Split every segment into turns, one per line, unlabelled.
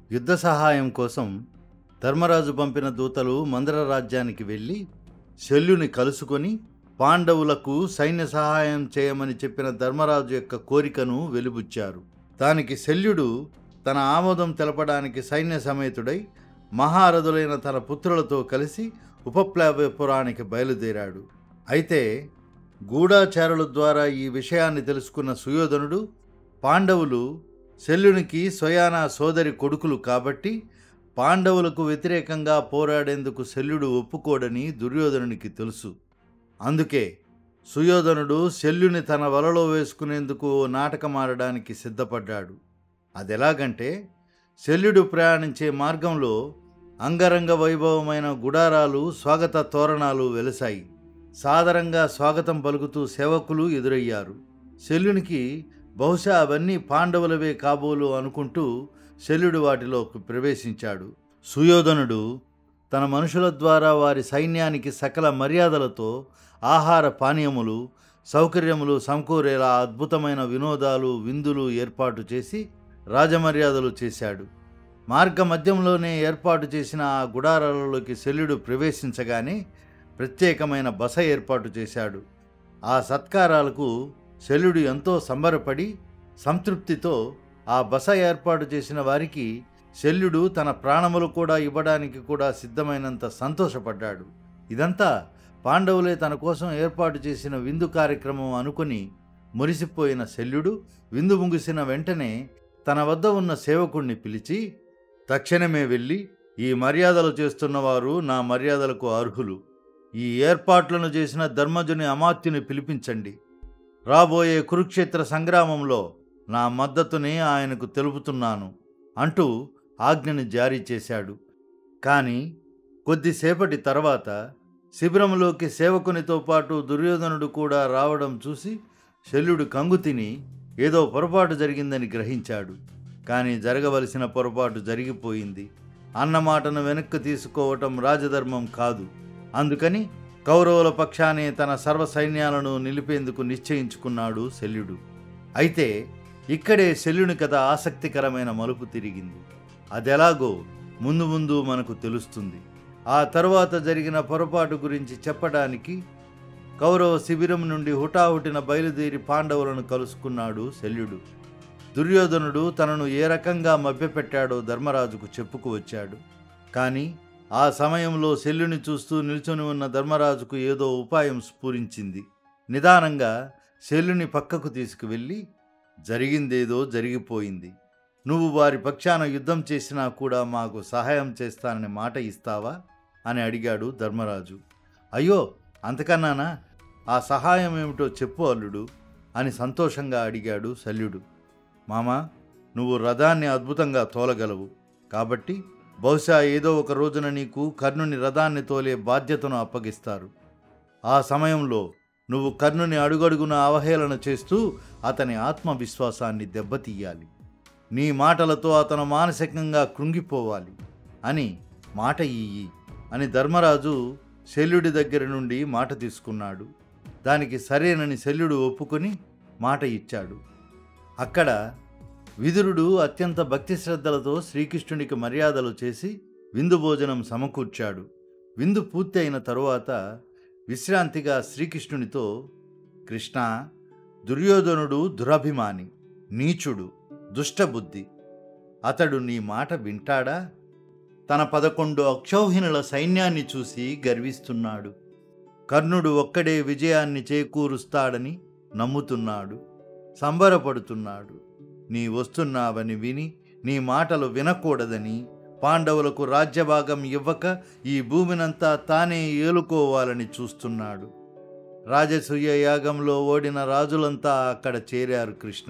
యుద్ధ సహాయం కోసం ధర్మరాజు పంపిన దూతలు మందర రాజ్యానికి వెళ్ళి శల్యుని కలుసుకొని పాండవులకు సైన్య సహాయం చేయమని చెప్పిన ధర్మరాజు యొక్క కోరికను వెలిబుచ్చారు దానికి శల్యుడు తన ఆమోదం తెలపడానికి సైన్య సమేతుడై మహారథులైన తన పుత్రులతో కలిసి ఉపప్లవపురానికి బయలుదేరాడు అయితే గూఢాచారుల ద్వారా ఈ విషయాన్ని తెలుసుకున్న సుయోధనుడు పాండవులు శల్యునికి స్వయానా సోదరి కొడుకులు కాబట్టి పాండవులకు వ్యతిరేకంగా పోరాడేందుకు శల్యుడు ఒప్పుకోడని దుర్యోధనునికి తెలుసు అందుకే సుయోధనుడు శల్యుని తన వలలో వేసుకునేందుకు ఓ నాటకం ఆడడానికి సిద్ధపడ్డాడు అదెలాగంటే శల్యుడు ప్రయాణించే మార్గంలో అంగరంగ వైభవమైన గుడారాలు స్వాగత తోరణాలు వెలసాయి సాదరంగా స్వాగతం పలుకుతూ సేవకులు ఎదురయ్యారు శల్యునికి బహుశా అవన్నీ పాండవులవే కాబోలు అనుకుంటూ శల్యుడు వాటిలోకి ప్రవేశించాడు సుయోధనుడు తన మనుషుల ద్వారా వారి సైన్యానికి సకల మర్యాదలతో ఆహార పానీయములు సౌకర్యములు సమకూరేలా అద్భుతమైన వినోదాలు విందులు ఏర్పాటు చేసి రాజమర్యాదలు చేశాడు మార్గ మధ్యంలోనే ఏర్పాటు చేసిన ఆ గుడారాలలోకి శల్యుడు ప్రవేశించగానే ప్రత్యేకమైన బస ఏర్పాటు చేశాడు ఆ సత్కారాలకు శల్యుడు ఎంతో సంబరపడి సంతృప్తితో ఆ బస ఏర్పాటు చేసిన వారికి శల్యుడు తన ప్రాణములు కూడా ఇవ్వడానికి కూడా సిద్ధమైనంత సంతోషపడ్డాడు ఇదంతా పాండవులే తన కోసం ఏర్పాటు చేసిన విందు కార్యక్రమం అనుకుని మురిసిపోయిన శల్యుడు విందు ముగిసిన వెంటనే తన వద్ద ఉన్న సేవకుణ్ణి పిలిచి తక్షణమే వెళ్ళి ఈ మర్యాదలు చేస్తున్నవారు నా మర్యాదలకు అర్హులు ఈ ఏర్పాట్లను చేసిన ధర్మజుని అమాత్యుని పిలిపించండి రాబోయే కురుక్షేత్ర సంగ్రామంలో నా మద్దతుని ఆయనకు తెలుపుతున్నాను అంటూ ఆజ్ఞని జారీ చేశాడు కానీ కొద్దిసేపటి తర్వాత శిబిరంలోకి సేవకునితో పాటు దుర్యోధనుడు కూడా రావడం చూసి శల్యుడు కంగు తిని ఏదో పొరపాటు జరిగిందని గ్రహించాడు కానీ జరగవలసిన పొరపాటు జరిగిపోయింది అన్నమాటను వెనక్కి తీసుకోవటం రాజధర్మం కాదు అందుకని కౌరవుల పక్షానే తన సర్వ సైన్యాలను నిలిపేందుకు నిశ్చయించుకున్నాడు శల్యుడు అయితే ఇక్కడే శల్యుని కథ ఆసక్తికరమైన మలుపు తిరిగింది అదెలాగో ముందు ముందు మనకు తెలుస్తుంది ఆ తరువాత జరిగిన పొరపాటు గురించి చెప్పడానికి కౌరవ శిబిరం నుండి హుటాహుటిన బయలుదేరి పాండవులను కలుసుకున్నాడు శల్యుడు దుర్యోధనుడు తనను ఏ రకంగా మభ్యపెట్టాడో ధర్మరాజుకు చెప్పుకు వచ్చాడు కానీ ఆ సమయంలో శల్యుని చూస్తూ నిల్చొని ఉన్న ధర్మరాజుకు ఏదో ఉపాయం స్ఫురించింది నిదానంగా శల్యుని పక్కకు తీసుకువెళ్ళి జరిగిందేదో జరిగిపోయింది నువ్వు వారి పక్షాన యుద్ధం చేసినా కూడా మాకు సహాయం చేస్తానని మాట ఇస్తావా అని అడిగాడు ధర్మరాజు అయ్యో అంతకన్నానా ఆ సహాయం ఏమిటో చెప్పు అల్లుడు అని సంతోషంగా అడిగాడు శల్యుడు మామా నువ్వు రథాన్ని అద్భుతంగా తోలగలవు కాబట్టి బహుశా ఏదో ఒక రోజున నీకు కర్ణుని రథాన్ని తోలే బాధ్యతను అప్పగిస్తారు ఆ సమయంలో నువ్వు కర్ణుని అడుగడుగున అవహేళన చేస్తూ అతని ఆత్మవిశ్వాసాన్ని దెబ్బతీయాలి నీ మాటలతో అతను మానసికంగా కృంగిపోవాలి అని మాట ఇయ్యి అని ధర్మరాజు శల్యుడి దగ్గర నుండి మాట తీసుకున్నాడు దానికి సరేనని శల్యుడు ఒప్పుకొని మాట ఇచ్చాడు అక్కడ విదురుడు అత్యంత భక్తి శ్రద్ధలతో శ్రీకృష్ణునికి మర్యాదలు చేసి విందు భోజనం సమకూర్చాడు విందు పూర్తి అయిన తరువాత విశ్రాంతిగా శ్రీకృష్ణునితో కృష్ణ దుర్యోధనుడు దురభిమాని నీచుడు దుష్టబుద్ధి అతడు నీ మాట వింటాడా తన పదకొండు అక్షౌహిణుల సైన్యాన్ని చూసి గర్విస్తున్నాడు కర్ణుడు ఒక్కడే విజయాన్ని చేకూరుస్తాడని నమ్ముతున్నాడు సంబరపడుతున్నాడు నీ వస్తున్నావని విని నీ మాటలు వినకూడదని పాండవులకు రాజ్యభాగం ఇవ్వక ఈ భూమినంతా తానే ఏలుకోవాలని చూస్తున్నాడు రాజసూయ యాగంలో ఓడిన రాజులంతా అక్కడ చేరారు కృష్ణ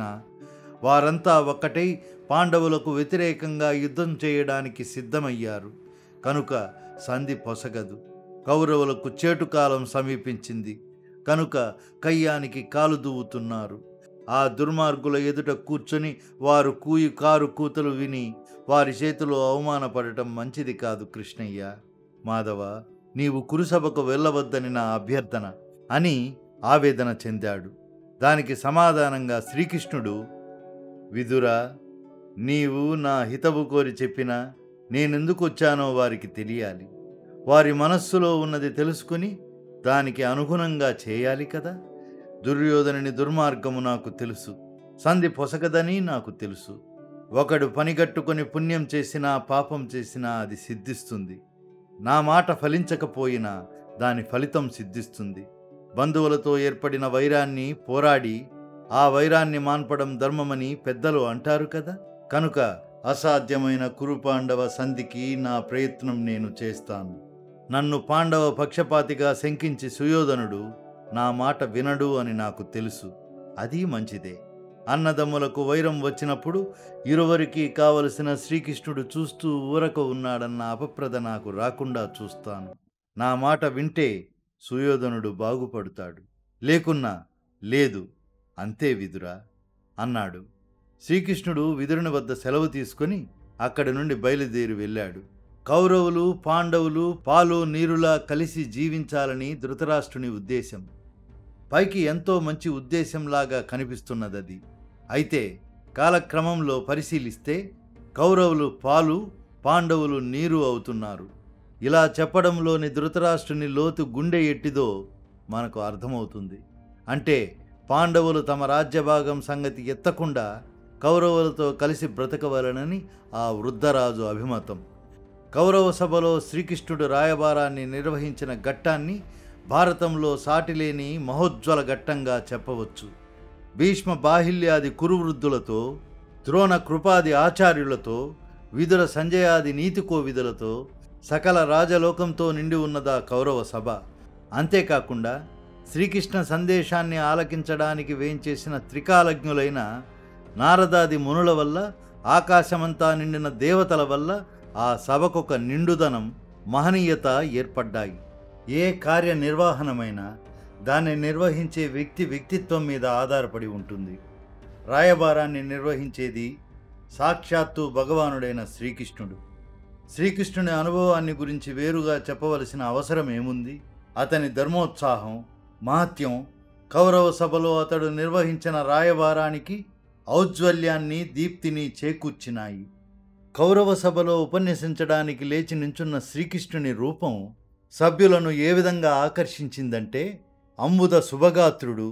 వారంతా ఒక్కటై పాండవులకు వ్యతిరేకంగా యుద్ధం చేయడానికి సిద్ధమయ్యారు కనుక సంధి పొసగదు కౌరవులకు చేటుకాలం సమీపించింది కనుక కయ్యానికి కాలు దువ్వుతున్నారు ఆ దుర్మార్గుల ఎదుట కూర్చొని వారు కూయి కారు కూతలు విని వారి చేతిలో అవమానపడటం మంచిది కాదు కృష్ణయ్య మాధవ నీవు కురుసభకు వెళ్ళవద్దని నా అభ్యర్థన అని ఆవేదన చెందాడు దానికి సమాధానంగా శ్రీకృష్ణుడు విదుర నీవు నా హితవు కోరి చెప్పినా నేనెందుకు వచ్చానో వారికి తెలియాలి వారి మనస్సులో ఉన్నది తెలుసుకుని దానికి అనుగుణంగా చేయాలి కదా దుర్యోధనుని దుర్మార్గము నాకు తెలుసు సంధి పొసగదని నాకు తెలుసు ఒకడు పనిగట్టుకొని పుణ్యం చేసినా పాపం చేసినా అది సిద్ధిస్తుంది నా మాట ఫలించకపోయినా దాని ఫలితం సిద్ధిస్తుంది బంధువులతో ఏర్పడిన వైరాన్ని పోరాడి ఆ వైరాన్ని మాన్పడం ధర్మమని పెద్దలు అంటారు కదా కనుక అసాధ్యమైన కురుపాండవ సంధికి నా ప్రయత్నం నేను చేస్తాను నన్ను పాండవ పక్షపాతిగా శంకించి సుయోధనుడు నా మాట వినడు అని నాకు తెలుసు అది మంచిదే అన్నదమ్ములకు వైరం వచ్చినప్పుడు ఇరువరికి కావలసిన శ్రీకృష్ణుడు చూస్తూ ఊరక ఉన్నాడన్న అపప్రద నాకు రాకుండా చూస్తాను నా మాట వింటే సుయోధనుడు బాగుపడతాడు లేకున్నా లేదు అంతే విదురా అన్నాడు శ్రీకృష్ణుడు విదురుని వద్ద సెలవు తీసుకొని అక్కడి నుండి బయలుదేరి వెళ్ళాడు కౌరవులు పాండవులు పాలు నీరులా కలిసి జీవించాలని ధృతరాష్ట్రుని ఉద్దేశం పైకి ఎంతో మంచి ఉద్దేశంలాగా కనిపిస్తున్నదది అయితే కాలక్రమంలో పరిశీలిస్తే కౌరవులు పాలు పాండవులు నీరు అవుతున్నారు ఇలా చెప్పడంలోని ధృతరాష్ట్రుని లోతు గుండె ఎట్టిదో మనకు అర్థమవుతుంది అంటే పాండవులు తమ రాజ్యభాగం సంగతి ఎత్తకుండా కౌరవులతో కలిసి బ్రతకవలనని ఆ వృద్ధరాజు అభిమతం కౌరవ సభలో శ్రీకృష్ణుడు రాయబారాన్ని నిర్వహించిన ఘట్టాన్ని భారతంలో సాటిలేని మహోజ్వల ఘట్టంగా చెప్పవచ్చు భీష్మ బాహిల్యాది కురువృద్ధులతో ద్రోణ కృపాది ఆచార్యులతో విదుర సంజయాది నీతి కోవిదులతో సకల రాజలోకంతో నిండి ఉన్నదా కౌరవ సభ అంతేకాకుండా శ్రీకృష్ణ సందేశాన్ని ఆలకించడానికి వేంచేసిన త్రికాలజ్ఞులైన నారదాది మునుల వల్ల ఆకాశమంతా నిండిన దేవతల వల్ల ఆ సభకొక నిండుదనం మహనీయత ఏర్పడ్డాయి ఏ కార్యనిర్వహణమైనా దాన్ని నిర్వహించే వ్యక్తి వ్యక్తిత్వం మీద ఆధారపడి ఉంటుంది రాయబారాన్ని నిర్వహించేది సాక్షాత్తు భగవానుడైన శ్రీకృష్ణుడు శ్రీకృష్ణుని అనుభవాన్ని గురించి వేరుగా చెప్పవలసిన అవసరం ఏముంది అతని ధర్మోత్సాహం మహత్యం కౌరవ సభలో అతడు నిర్వహించిన రాయబారానికి ఔజ్వల్యాన్ని దీప్తిని చేకూర్చినాయి కౌరవ సభలో ఉపన్యసించడానికి లేచి నించున్న శ్రీకృష్ణుని రూపం సభ్యులను ఏ విధంగా ఆకర్షించిందంటే అంబుద శుభగాత్రుడు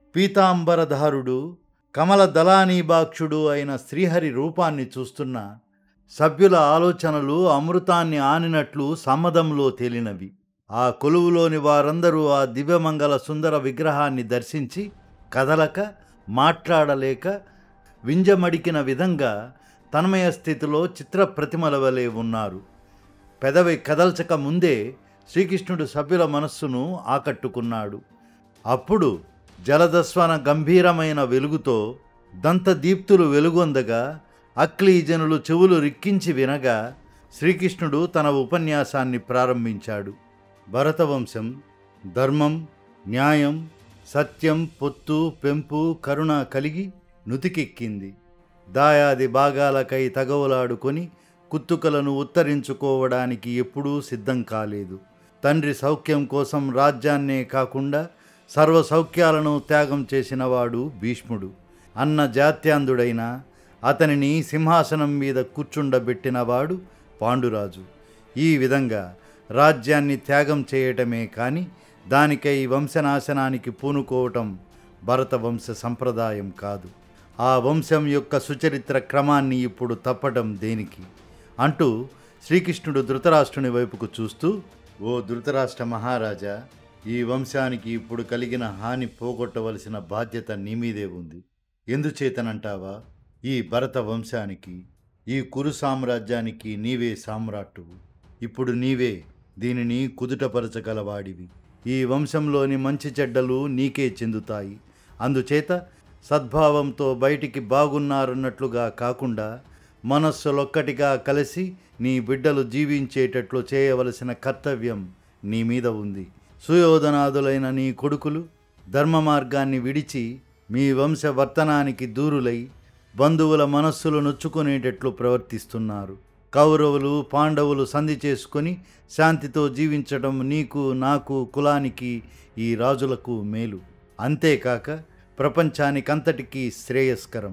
పీతాంబరధారుడు కమల దళానీబాక్షుడు అయిన శ్రీహరి రూపాన్ని చూస్తున్న సభ్యుల ఆలోచనలు అమృతాన్ని ఆనినట్లు సమ్మదంలో తేలినవి ఆ కొలువులోని వారందరూ ఆ దివ్యమంగళ సుందర విగ్రహాన్ని దర్శించి కదలక మాట్లాడలేక వింజమడికిన విధంగా తన్మయ స్థితిలో చిత్ర ప్రతిమల వలె ఉన్నారు పెదవి కదల్చక ముందే శ్రీకృష్ణుడు సభ్యుల మనస్సును ఆకట్టుకున్నాడు అప్పుడు జలదస్వన గంభీరమైన వెలుగుతో దంతదీప్తులు వెలుగొందగా అక్లీజనులు చెవులు రిక్కించి వినగా శ్రీకృష్ణుడు తన ఉపన్యాసాన్ని ప్రారంభించాడు భరతవంశం ధర్మం న్యాయం సత్యం పొత్తు పెంపు కరుణ కలిగి నుతికెక్కింది దాయాది భాగాలకై తగవులాడుకొని కుత్తుకలను ఉత్తరించుకోవడానికి ఎప్పుడూ సిద్ధం కాలేదు తండ్రి సౌఖ్యం కోసం రాజ్యాన్నే కాకుండా సర్వ సౌఖ్యాలను త్యాగం చేసినవాడు భీష్ముడు అన్న జాత్యాంధుడైన అతనిని సింహాసనం మీద కూర్చుండబెట్టినవాడు పాండురాజు ఈ విధంగా రాజ్యాన్ని త్యాగం చేయటమే కాని దానికై వంశనాశనానికి పూనుకోవటం భరత వంశ సంప్రదాయం కాదు ఆ వంశం యొక్క సుచరిత్ర క్రమాన్ని ఇప్పుడు తప్పటం దేనికి అంటూ శ్రీకృష్ణుడు ధృతరాష్ట్రుని వైపుకు చూస్తూ ఓ ధృతరాష్ట్ర మహారాజా ఈ వంశానికి ఇప్పుడు కలిగిన హాని పోగొట్టవలసిన బాధ్యత నీ మీదే ఉంది ఎందుచేతనంటావా ఈ భరత వంశానికి ఈ కురు సామ్రాజ్యానికి నీవే సామ్రాట్టువు ఇప్పుడు నీవే దీనిని కుదుటపరచగలవాడివి ఈ వంశంలోని మంచి చెడ్డలు నీకే చెందుతాయి అందుచేత సద్భావంతో బయటికి బాగున్నారన్నట్లుగా కాకుండా మనస్సులొక్కటిగా కలిసి నీ బిడ్డలు జీవించేటట్లు చేయవలసిన కర్తవ్యం నీ మీద ఉంది సుయోధనాదులైన నీ కొడుకులు ధర్మ మార్గాన్ని విడిచి మీ వంశ వర్తనానికి దూరులై బంధువుల మనస్సులు నొచ్చుకునేటట్లు ప్రవర్తిస్తున్నారు కౌరవులు పాండవులు సంధి చేసుకొని శాంతితో జీవించడం నీకు నాకు కులానికి ఈ రాజులకు మేలు అంతేకాక ప్రపంచానికంతటికీ శ్రేయస్కరం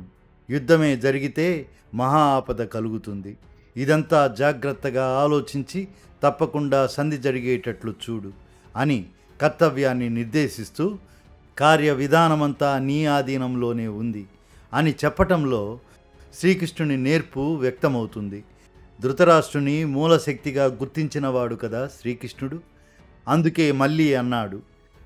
యుద్ధమే జరిగితే మహా ఆపద కలుగుతుంది ఇదంతా జాగ్రత్తగా ఆలోచించి తప్పకుండా సంధి జరిగేటట్లు చూడు అని కర్తవ్యాన్ని నిర్దేశిస్తూ కార్య విధానమంతా నీ ఆధీనంలోనే ఉంది అని చెప్పటంలో శ్రీకృష్ణుని నేర్పు వ్యక్తమవుతుంది ధృతరాష్ట్రుని మూలశక్తిగా గుర్తించినవాడు కదా శ్రీకృష్ణుడు అందుకే మళ్ళీ అన్నాడు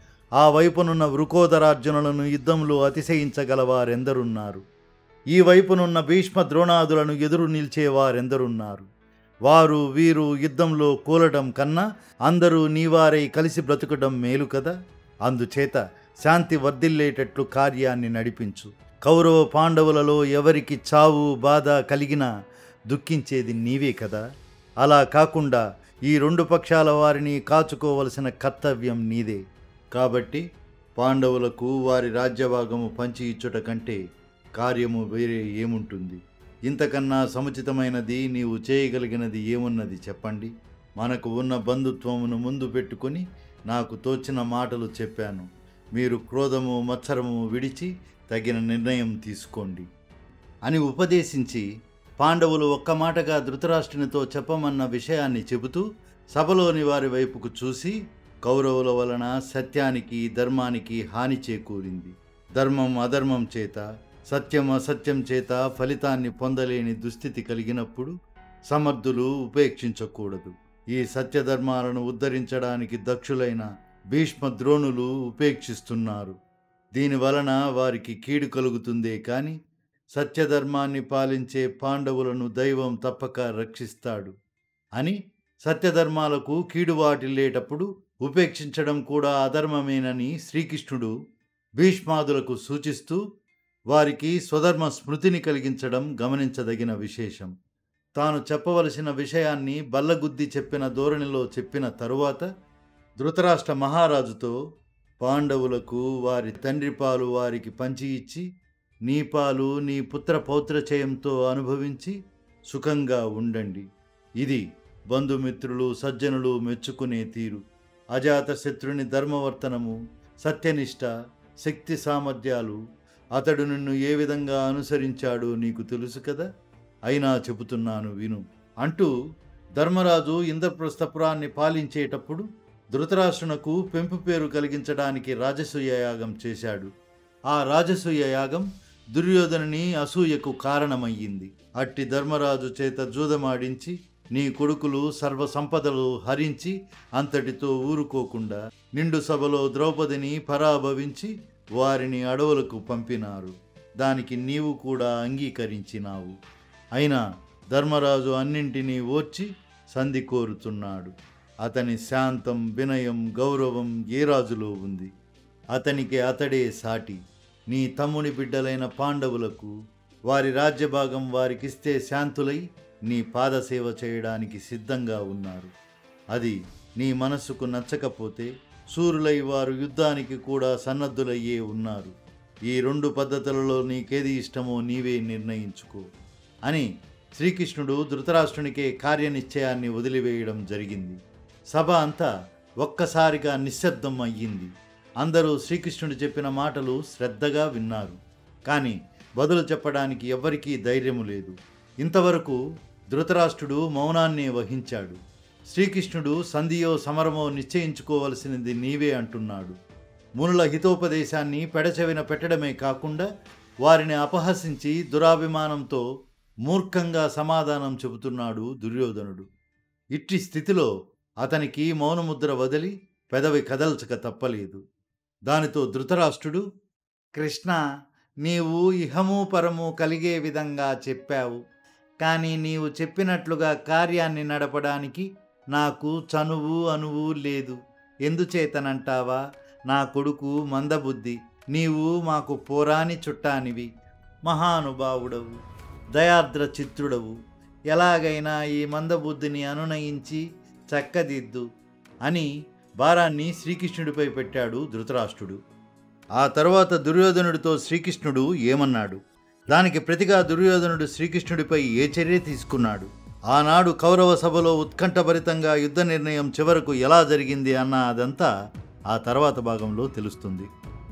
ఆ వైపునున్న వృకోదరార్జునులను యుద్ధంలో అతిశయించగలవారెందరున్నారు ఈ వైపునున్న భీష్మ ద్రోణాదులను ఎదురు నిలిచేవారెందరున్నారు వారు వీరు యుద్ధంలో కూలడం కన్నా అందరూ నీవారై కలిసి బ్రతుకడం మేలు కదా అందుచేత శాంతి వర్ధిల్లేటట్లు కార్యాన్ని నడిపించు కౌరవ పాండవులలో ఎవరికి చావు బాధ కలిగినా దుఃఖించేది నీవే కదా అలా కాకుండా ఈ రెండు పక్షాల వారిని కాచుకోవలసిన కర్తవ్యం నీదే కాబట్టి పాండవులకు వారి రాజ్యభాగము పంచి ఇచ్చుట కంటే కార్యము వేరే ఏముంటుంది ఇంతకన్నా సముచితమైనది నీవు చేయగలిగినది ఏమున్నది చెప్పండి మనకు ఉన్న బంధుత్వమును ముందు పెట్టుకొని నాకు తోచిన మాటలు చెప్పాను మీరు క్రోధము మత్సరము విడిచి తగిన నిర్ణయం తీసుకోండి అని ఉపదేశించి పాండవులు ఒక్క మాటగా ధృతరాష్ట్రునితో చెప్పమన్న విషయాన్ని చెబుతూ సభలోని వారి వైపుకు చూసి కౌరవుల వలన సత్యానికి ధర్మానికి హాని చేకూరింది ధర్మం అధర్మం చేత సత్యం అసత్యం చేత ఫలితాన్ని పొందలేని దుస్థితి కలిగినప్పుడు సమర్థులు ఉపేక్షించకూడదు ఈ సత్యధర్మాలను ఉద్ధరించడానికి దక్షులైన భీష్మ ద్రోణులు ఉపేక్షిస్తున్నారు దీని వలన వారికి కీడు కలుగుతుందే కాని సత్యధర్మాన్ని పాలించే పాండవులను దైవం తప్పక రక్షిస్తాడు అని సత్యధర్మాలకు కీడు వాటిల్లేటప్పుడు ఉపేక్షించడం కూడా అధర్మమేనని శ్రీకృష్ణుడు భీష్మాదులకు సూచిస్తూ వారికి స్వధర్మ స్మృతిని కలిగించడం గమనించదగిన విశేషం తాను చెప్పవలసిన విషయాన్ని బల్లగుద్ది చెప్పిన ధోరణిలో చెప్పిన తరువాత ధృతరాష్ట్ర మహారాజుతో పాండవులకు వారి తండ్రి పాలు వారికి పంచి ఇచ్చి నీ పాలు నీ పుత్ర పౌత్రచయంతో అనుభవించి సుఖంగా ఉండండి ఇది బంధుమిత్రులు సజ్జనులు మెచ్చుకునే తీరు అజాతశత్రుని ధర్మవర్తనము సత్యనిష్ట శక్తి సామర్థ్యాలు అతడు నిన్ను ఏ విధంగా అనుసరించాడో నీకు తెలుసు కదా అయినా చెబుతున్నాను విను అంటూ ధర్మరాజు ఇంద్రప్రస్థపురాన్ని పాలించేటప్పుడు ధృతరాష్ట్రునకు పెంపు పేరు కలిగించడానికి రాజసూయ యాగం చేశాడు ఆ రాజసూయ యాగం దుర్యోధనుని అసూయకు కారణమయ్యింది అట్టి ధర్మరాజు చేత జూదమాడించి నీ కొడుకులు సర్వ సంపదలు హరించి అంతటితో ఊరుకోకుండా నిండు సభలో ద్రౌపదిని పరాభవించి వారిని అడవులకు పంపినారు దానికి నీవు కూడా అంగీకరించినావు అయినా ధర్మరాజు అన్నింటినీ ఓర్చి సంధి కోరుతున్నాడు అతని శాంతం వినయం గౌరవం ఏ రాజులో ఉంది అతనికి అతడే సాటి నీ తమ్ముని బిడ్డలైన పాండవులకు వారి రాజ్యభాగం వారికిస్తే శాంతులై నీ పాదసేవ చేయడానికి సిద్ధంగా ఉన్నారు అది నీ మనస్సుకు నచ్చకపోతే సూరులై వారు యుద్ధానికి కూడా సన్నద్ధులయ్యే ఉన్నారు ఈ రెండు పద్ధతులలో నీకేది ఇష్టమో నీవే నిర్ణయించుకో అని శ్రీకృష్ణుడు ధృతరాష్ట్రునికే కార్యనిశ్చయాన్ని వదిలివేయడం జరిగింది సభ అంతా ఒక్కసారిగా నిశ్శబ్దం అయ్యింది అందరూ శ్రీకృష్ణుడు చెప్పిన మాటలు శ్రద్ధగా విన్నారు కానీ బదులు చెప్పడానికి ఎవ్వరికీ ధైర్యము లేదు ఇంతవరకు ధృతరాష్ట్రుడు మౌనాన్నే వహించాడు శ్రీకృష్ణుడు సంధియో సమరమో నిశ్చయించుకోవలసినది నీవే అంటున్నాడు మునుల హితోపదేశాన్ని పెడచెవిన పెట్టడమే కాకుండా వారిని అపహసించి దురాభిమానంతో మూర్ఖంగా సమాధానం చెబుతున్నాడు దుర్యోధనుడు ఇట్టి స్థితిలో అతనికి మౌనముద్ర వదిలి పెదవి కదల్చక తప్పలేదు దానితో ధృతరాష్ట్రుడు కృష్ణ నీవు ఇహము పరము కలిగే విధంగా చెప్పావు కానీ నీవు చెప్పినట్లుగా కార్యాన్ని నడపడానికి నాకు చనువు అనువు లేదు ఎందుచేతనంటావా నా కొడుకు మందబుద్ధి నీవు మాకు పోరాని చుట్టానివి మహానుభావుడవు దయార్ద్ర చిత్రుడవు ఎలాగైనా ఈ మందబుద్ధిని అనునయించి చక్కదిద్దు అని భారాన్ని శ్రీకృష్ణుడిపై పెట్టాడు ధృతరాష్ట్రుడు ఆ తర్వాత దుర్యోధనుడితో శ్రీకృష్ణుడు ఏమన్నాడు దానికి ప్రతిగా దుర్యోధనుడు శ్రీకృష్ణుడిపై ఏ చర్య తీసుకున్నాడు ఆనాడు కౌరవ సభలో ఉత్కంఠభరితంగా యుద్ధ నిర్ణయం చివరకు ఎలా జరిగింది అన్న అదంతా ఆ తర్వాత భాగంలో తెలుస్తుంది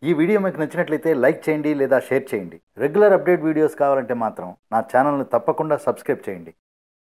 ఈ వీడియో మీకు నచ్చినట్లయితే లైక్ చేయండి లేదా షేర్ చేయండి రెగ్యులర్ అప్డేట్ వీడియోస్ కావాలంటే మాత్రం నా ఛానల్ని తప్పకుండా సబ్స్క్రైబ్ చేయండి